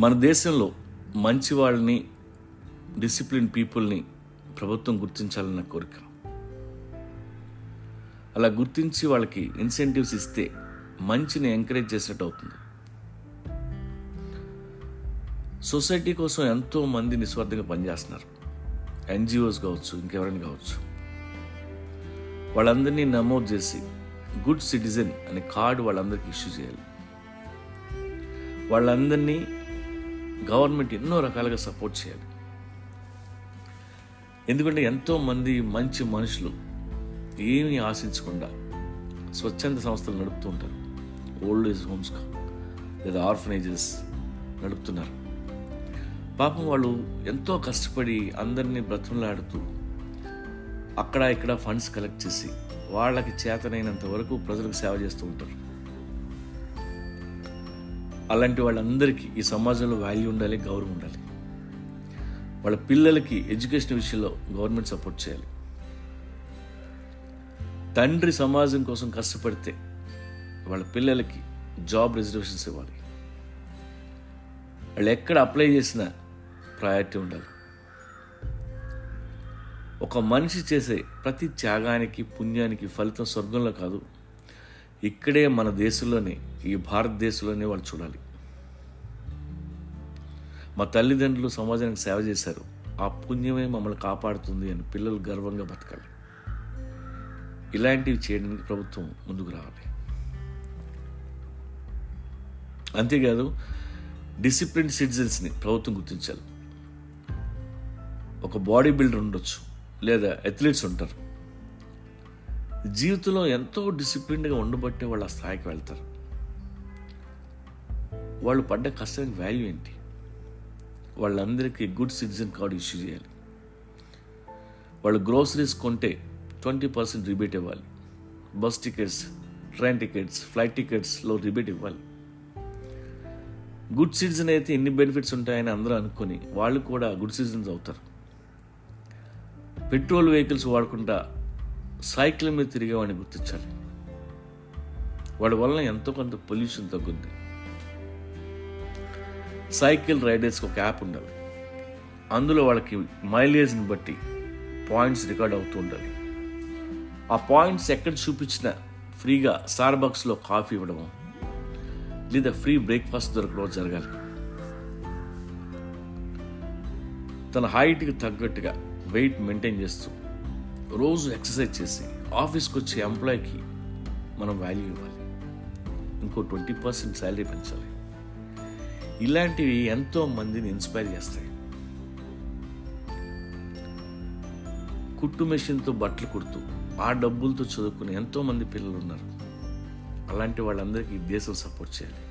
మన దేశంలో మంచి వాళ్ళని డిసిప్లిన్ పీపుల్ని ప్రభుత్వం గుర్తించాలన్న కోరిక అలా గుర్తించి వాళ్ళకి ఇన్సెంటివ్స్ ఇస్తే మంచిని ఎంకరేజ్ చేసినట్టు అవుతుంది సొసైటీ కోసం ఎంతో మంది నిస్వార్థంగా పనిచేస్తున్నారు ఎన్జిఓస్ కావచ్చు ఇంకెవరైనా కావచ్చు వాళ్ళందరినీ నమోదు చేసి గుడ్ సిటిజన్ అనే కార్డు వాళ్ళందరికీ ఇష్యూ చేయాలి వాళ్ళందరినీ గవర్నమెంట్ ఎన్నో రకాలుగా సపోర్ట్ చేయాలి ఎందుకంటే ఎంతో మంది మంచి మనుషులు ఏమీ ఆశించకుండా స్వచ్ఛంద సంస్థలు నడుపుతూ ఉంటారు ఓల్డ్ ఏజ్ హోమ్స్ లేదా ఆర్ఫనేజెస్ నడుపుతున్నారు పాపం వాళ్ళు ఎంతో కష్టపడి అందరినీ బ్రతులాడుతూ అక్కడ ఇక్కడ ఫండ్స్ కలెక్ట్ చేసి వాళ్ళకి చేతనైనంత వరకు ప్రజలకు సేవ చేస్తూ ఉంటారు అలాంటి వాళ్ళందరికీ ఈ సమాజంలో వాల్యూ ఉండాలి గౌరవం ఉండాలి వాళ్ళ పిల్లలకి ఎడ్యుకేషన్ విషయంలో గవర్నమెంట్ సపోర్ట్ చేయాలి తండ్రి సమాజం కోసం కష్టపడితే వాళ్ళ పిల్లలకి జాబ్ రిజర్వేషన్స్ ఇవ్వాలి వాళ్ళు ఎక్కడ అప్లై చేసినా ప్రయారిటీ ఉండాలి ఒక మనిషి చేసే ప్రతి త్యాగానికి పుణ్యానికి ఫలితం స్వర్గంలో కాదు ఇక్కడే మన దేశంలోనే ఈ భారతదేశంలోనే వాళ్ళు చూడాలి మా తల్లిదండ్రులు సమాజానికి సేవ చేశారు ఆ పుణ్యమే మమ్మల్ని కాపాడుతుంది అని పిల్లలు గర్వంగా బతకాలి ఇలాంటివి చేయడానికి ప్రభుత్వం ముందుకు రావాలి అంతేకాదు డిసిప్లిన్ సిటిజన్స్ని ప్రభుత్వం గుర్తించాలి ఒక బాడీ బిల్డర్ ఉండొచ్చు లేదా అథ్లెట్స్ ఉంటారు జీవితంలో ఎంతో డిసిప్లిన్డ్గా ఉండబట్టే వాళ్ళు ఆ స్థాయికి వెళ్తారు వాళ్ళు పడ్డ కష్టానికి వాల్యూ ఏంటి వాళ్ళందరికీ గుడ్ సిటిజన్ కార్డు ఇష్యూ చేయాలి వాళ్ళు గ్రోసరీస్ కొంటే ట్వంటీ పర్సెంట్ రిబేట్ ఇవ్వాలి bus tickets train tickets flight టికెట్స్లో రిబేట్ ఇవ్వాలి గుడ్ సిటిజన్ అయితే ఎన్ని బెనిఫిట్స్ ఉంటాయని అందరూ అనుకొని వాళ్ళు కూడా గుడ్ సిటిజన్స్ అవుతారు పెట్రోల్ వెహికల్స్ వాడకుండా సైకిల్ మీద తిరిగేవాడిని గుర్తించాలి వాడి వలన ఎంతో కొంత పొల్యూషన్ తగ్గుద్ది సైకిల్ రైడర్స్కి ఒక యాప్ ఉండాలి అందులో వాళ్ళకి మైలేజ్ని బట్టి పాయింట్స్ రికార్డ్ అవుతూ ఉండాలి ఆ పాయింట్స్ ఎక్కడ చూపించినా ఫ్రీగా స్టార్ బాక్స్లో కాఫీ ఇవ్వడము లేదా ఫ్రీ బ్రేక్ఫాస్ట్ దొరకడం జరగాలి తన హైట్కి తగ్గట్టుగా వెయిట్ మెయింటైన్ చేస్తూ రోజు ఎక్సర్సైజ్ చేసి ఆఫీస్కి వచ్చే ఎంప్లాయీకి మనం వాల్యూ ఇవ్వాలి ఇంకో ట్వంటీ పర్సెంట్ శాలరీ పెంచాలి ఇలాంటివి ఎంతో మందిని ఇన్స్పైర్ చేస్తాయి కుట్టు మెషిన్తో బట్టలు కుడుతూ ఆ డబ్బులతో చదువుకునే ఎంతో మంది పిల్లలు ఉన్నారు అలాంటి వాళ్ళందరికీ దేశం సపోర్ట్ చేయాలి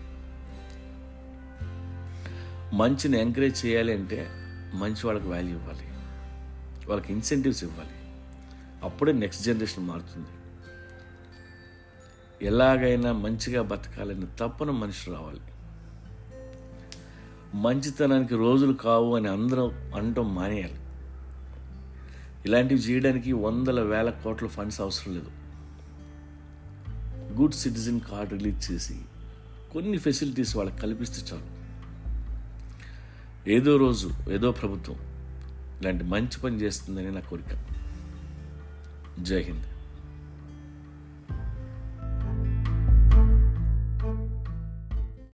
మంచిని ఎంకరేజ్ చేయాలి అంటే మంచి వాళ్ళకి వాల్యూ ఇవ్వాలి వాళ్ళకి ఇన్సెంటివ్స్ ఇవ్వాలి అప్పుడే నెక్స్ట్ జనరేషన్ మారుతుంది ఎలాగైనా మంచిగా బతకాలని తప్పన మనిషి రావాలి మంచితనానికి రోజులు కావు అని అందరం అనటం మానేయాలి ఇలాంటివి చేయడానికి వందల వేల కోట్ల ఫండ్స్ అవసరం లేదు గుడ్ సిటిజన్ కార్డు రిలీజ్ చేసి కొన్ని ఫెసిలిటీస్ వాళ్ళకి కల్పిస్తే చాలు ఏదో రోజు ఏదో ప్రభుత్వం ఇలాంటి మంచి పని చేస్తుందని నా కోరిక జై హింద్